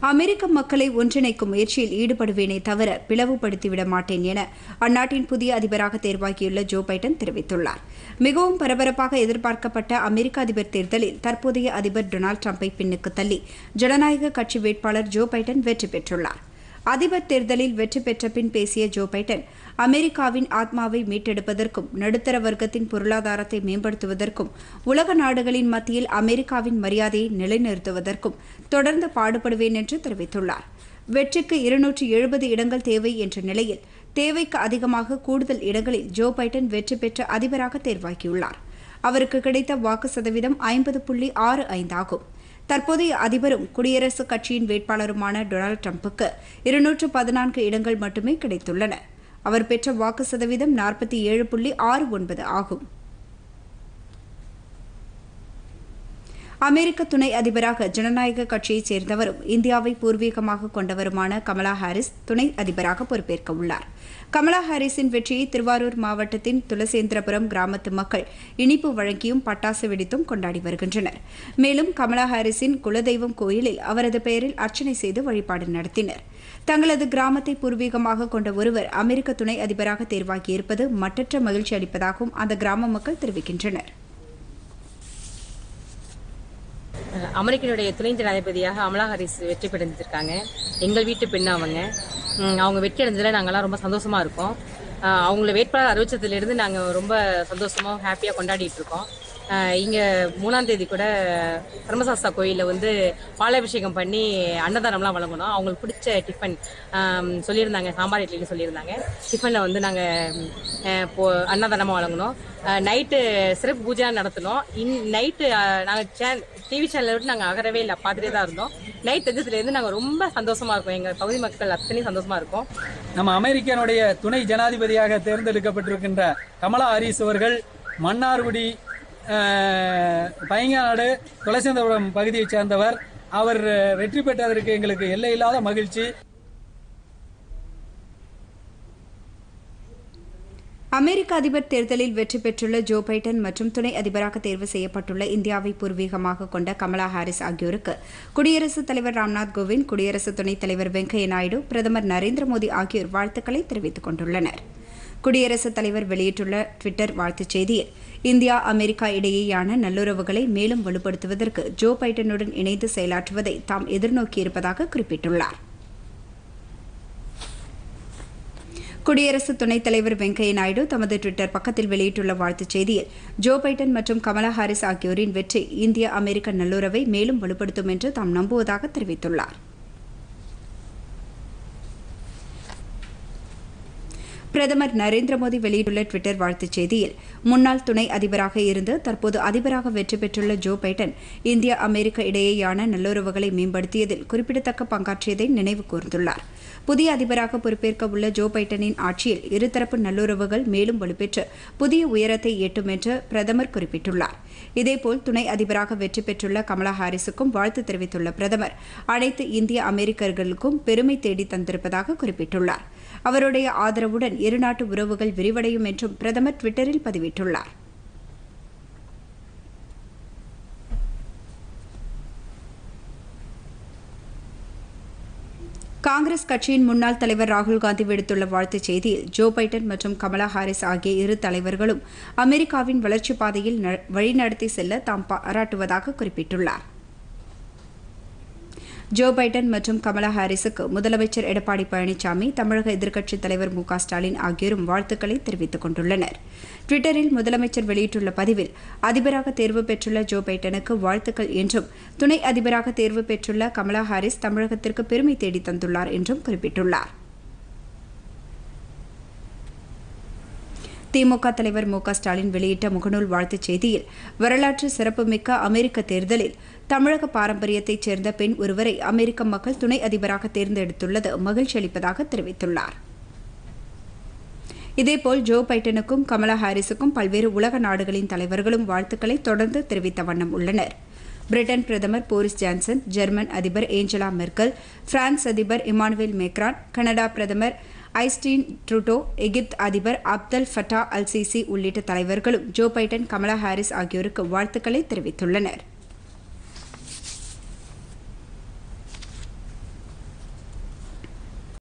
அமெரிக்க மக்களை ஒன்றிணைக்கும் முயற்சியில் ஈடுபடுவேனே தவிர பிளவுபடுத்திவிட மாட்டேன் என அந்நாட்டின் புதிய அதிபராக தேர்வாகியுள்ள ஜோ பைடன் தெரிவித்துள்ளார் மிகவும் பரபரப்பாக எதிர்பார்க்கப்பட்ட அமெரிக்க அதிபர் தேர்தலில் தற்போதைய அதிபர் டொனால்டு டிரம்பை பின்னுக்கு தள்ளி ஜனநாயக கட்சி வேட்பாளர் ஜோ பைடன் வெற்றி பெற்றுள்ளார் அதிபர் தேர்தலில் வெற்றி பெற்ற பின் பேசிய ஜோ பைடன் அமெரிக்காவின் ஆத்மாவை மீட்டெடுப்பதற்கும் நடுத்தர வர்க்கத்தின் பொருளாதாரத்தை மேம்படுத்துவதற்கும் உலக நாடுகளின் மத்தியில் அமெரிக்காவின் மரியாதையை நிலைநிறுத்துவதற்கும் தொடர்ந்து பாடுபடுவேன் என்று தெரிவித்துள்ளார் வெற்றிக்கு இருநூற்றி எழுபது இடங்கள் தேவை என்ற நிலையில் தேவைக்கு அதிகமாக கூடுதல் இடங்களில் ஜோ பைடன் வெற்றி பெற்ற அதிபராக தேர்வாகியுள்ளார் அவருக்கு கிடைத்த வாக்கு சதவீதம் ஐம்பது புள்ளி ஆறு ஐந்தாகும் தற்போதைய அதிபரும் குடியரசுக் கட்சியின் வேட்பாளருமான டொனால்டு டிரம்புக்கு இருநூற்று பதினான்கு இடங்கள் மட்டுமே கிடைத்துள்ளன அவர் பெற்ற வாக்கு சதவீதம் நாற்பத்தி ஏழு புள்ளி ஆறு ஒன்பது ஆகும் அமெரிக்க துணை அதிபராக ஜனநாயக கட்சியைச் சேர்ந்தவரும் இந்தியாவை பூர்வீகமாக கொண்டவருமான கமலா ஹாரிஸ் துணை அதிபராக பொறுப்பேற்க உள்ளார் கமலா ஹாரிஸின் வெற்றியை திருவாரூர் மாவட்டத்தின் துளசேந்திரபுரம் கிராமத்து மக்கள் இனிப்பு வழங்கியும் பட்டாசு வெடித்தும் கொண்டாடி வருகின்றனர் மேலும் கமலா ஹாரிஸின் குலதெய்வம் கோயிலில் அவரது பெயரில் அர்ச்சனை செய்து வழிபாடு நடத்தினர் தங்களது கிராமத்தை பூர்வீகமாக கொண்ட ஒருவர் அமெரிக்க துணை அதிபராக தேர்வாகியிருப்பது மட்டற்ற மகிழ்ச்சி அளிப்பதாகவும் அந்த கிராம மக்கள் தெரிவிக்கின்றனர் அமெரிக்கனுடைய துணை ஜனாதிபதியாக அமலா ஹாரிஸ் வெற்றி பெற்றிருக்காங்க எங்கள் வீட்டு பெண் அவங்க உம், அவங்க வெற்றி அடைஞ்சதில் நாங்கள்லாம் ரொம்ப சந்தோஷமா இருக்கோம் ஆஹ் அவங்கள வேட்பாளர் அறிவிச்சதுலேருந்து நாங்கள் ரொம்ப சந்தோஷமா ஹாப்பியாக கொண்டாடிட்டு இருக்கோம் ஆஹ் இங்க மூணாம் தேதி கூட பிரம்மசாஸ்தா கோயிலில் வந்து பாலாபிஷேகம் பண்ணி அன்னதானம்லாம் வழங்கணும் அவங்களுக்கு பிடிச்ச டிஃபன் ஆம், சொல்லியிருந்தாங்க சாம்பார் இட்லின்னு சொல்லியிருந்தாங்க டிஃபனில் வந்து நாங்கள் இப்போ அன்னதானமாக வழங்கணும் நைட்டு சிறப்பு பூஜை நடத்தினோம் இன் நைட்டு நாங்கள் சேனல் டிவி சேனலை விட்டு நாங்கள் அகரவே இல்லை பார்த்துட்டே தான் இருந்தோம் நைட் தெரிஞ்சதுலேருந்து நாங்கள் ரொம்ப சந்தோஷமா இருக்கோம் எங்கள் பகுதி மக்கள் அத்தனையும் சந்தோஷமா இருக்கோம் நம்ம அமெரிக்கனுடைய துணை ஜனாதிபதியாக தேர்ந்தெடுக்கப்பட்டிருக்கின்ற கமலா ஹாரிஸ் அவர்கள் மன்னார்குடி அஹ், பையங்காடு துளசேந்திரபுரம் பகுதியைச் சேர்ந்தவர் அவர் வெற்றி பெற்றதற்கு எங்களுக்கு எல்லையில்லாத மகிழ்ச்சி அமெரிக்க அதிபர் தேர்தலில் வெற்றி பெற்றுள்ள ஜோ பைடன் மற்றும் துணை அதிபராக தேர்வு செய்யப்பட்டுள்ள இந்தியாவை பூர்வீகமாக கொண்ட கமலா ஹாரிஸ் ஆகியோருக்கு குடியரசுத் தலைவர் ராம்நாத் கோவிந்த் குடியரசு துணைத் தலைவர் வெங்கையா நாயுடு பிரதமர் நரேந்திர மோடி ஆகியோர் வாழ்த்துக்களை தெரிவித்துக் கொண்டுள்ளனர் குடியரசுத் தலைவர் வெளியிட்டுள்ள டுவிட்டர் வாழ்த்துச் செய்தியில் இந்தியா அமெரிக்கா இடையேயான நல்லுறவுகளை மேலும் வலுப்படுத்துவதற்கு ஜோ பைடனுடன் இணைந்து செயலாற்றுவதை தாம் எதிர்நோக்கியிருப்பதாக குறிப்பிட்டுள்ளார் குடியரசு துணைத் தலைவர் வெங்கையா நாயுடு தமது டுவிட்டர் பக்கத்தில் வெளியிட்டுள்ள வாழ்த்துச் செய்தியில் ஜோ பைடன் மற்றும் கமலா ஹாரிஸ் ஆகியோரின் வெற்றி இந்திய அமெரிக்க நல்லுறவை மேலும் வலுப்படுத்தும் என்று தாம் நம்புவதாக தெரிவித்துள்ளார் பிரதமர் நரேந்திர மோடி வெளியிட்டுள்ள டுவிட்டர் வாழ்த்துச் செய்தியில் முன்னாள் துணை அதிபராக இருந்து தற்போது அதிபராக வெற்றி பெற்றுள்ள ஜோ பைடன் இந்தியா அமெரிக்க இடையேயான நல்லுறவுகளை மேம்படுத்தியதில் குறிப்பிடத்தக்க பங்காற்றியதை நினைவு கூர்ந்துள்ளார் புதிய அதிபராக பொறுப்பேற்க உள்ள ஜோ பைடனின் ஆட்சியில் இருதரப்பு நல்லுறவுகள் மேலும் வலுப்பெற்று புதிய உயரத்தை எட்டும் என்று பிரதமர் குறிப்பிட்டுள்ளார் இதேபோல் துணை அதிபராக வெற்றி பெற்றுள்ள கமலா ஹாரிஸுக்கும் வாழ்த்து தெரிவித்துள்ள பிரதமர் அனைத்து இந்திய அமெரிக்கர்களுக்கும் பெருமை தேடி தந்திருப்பதாக குறிப்பிட்டுள்ளார் அவருடைய ஆதரவுடன் இருநாட்டு உறவுகள் விரிவடையும் என்றும் பிரதமர் டுவிட்டரில் பதிவிட்டுள்ளார் காங்கிரஸ் கட்சியின் முன்னாள் தலைவர் ராகுல் காந்தி விடுத்துள்ள வாழ்த்துச் செய்தியில் ஜோ பைடன் மற்றும் கமலா ஹாரிஸ் ஆகிய இரு தலைவர்களும் அமெரிக்காவின் வளர்ச்சிப் பாதையில் ந- வழிநடத்தி செல்ல தாம் பாராட்டுவதாக குறிப்பிட்டுள்ளார் ஜோ பைடன் மற்றும் கமலா ஹாரிஸுக்கு முதலமைச்சர் எடப்பாடி பழனிசாமி தமிழக எதிர்க்கட்சித் தலைவர் மு க ஸ்டாலின் ஆகியோரும் வாழ்த்துக்களை தெரிவித்துக் கொண்டுள்ளனர் ட்விட்டரில் முதலமைச்சர் வெளியிட்டுள்ள பதிவில் அதிபராக தேர்வு பெற்றுள்ள ஜோ பைடனுக்கு வாழ்த்துக்கள் என்றும் துணை அதிபராக தேர்வு பெற்றுள்ள கமலா ஹாரிஸ் தமிழகத்திற்கு பெருமை தேடி தந்துள்ளார் என்றும் குறிப்பிட்டுள்ளார் திமுக தலைவர் மு க ஸ்டாலின் வெளியிட்ட முகநூல் வாழ்த்துச் செய்தியில் வரலாற்று சிறப்புமிக்க அமெரிக்க தேர்தலில் தமிழக பாரம்பரியத்தைச் சேர்ந்த பெண் ஒருவரை அமெரிக்க மக்கள் துணை அதிபராக தேர்ந்தெடுத்துள்ளது மகிழ்ச்சி அளிப்பதாக தெரிவித்துள்ளார் இதேபோல் ஜோ பைடனுக்கும் கமலா ஹாரிஸுக்கும் பல்வேறு உலக நாடுகளின் தலைவர்களும் வாழ்த்துக்களை தொடர்ந்து தெரிவித்த வண்ணம் உள்ளனர் பிரிட்டன் பிரதமர் போரிஸ் ஜான்சன் ஜெர்மன் அதிபர் ஏஞ்சலா மெர்க்கல் பிரான்ஸ் அதிபர் இமானுவேல் மேக்ரான் கனடா பிரதமர் ஐஸ்டீன் ட்ரூடோ எகிப்து அதிபர் அப்தல் ஃபட்டா அல் சிசி உள்ளிட்ட தலைவர்களும் ஜோ பைடன் கமலா ஹாரிஸ் ஆகியோருக்கு வாழ்த்துக்களை தெரிவித்துள்ளனர்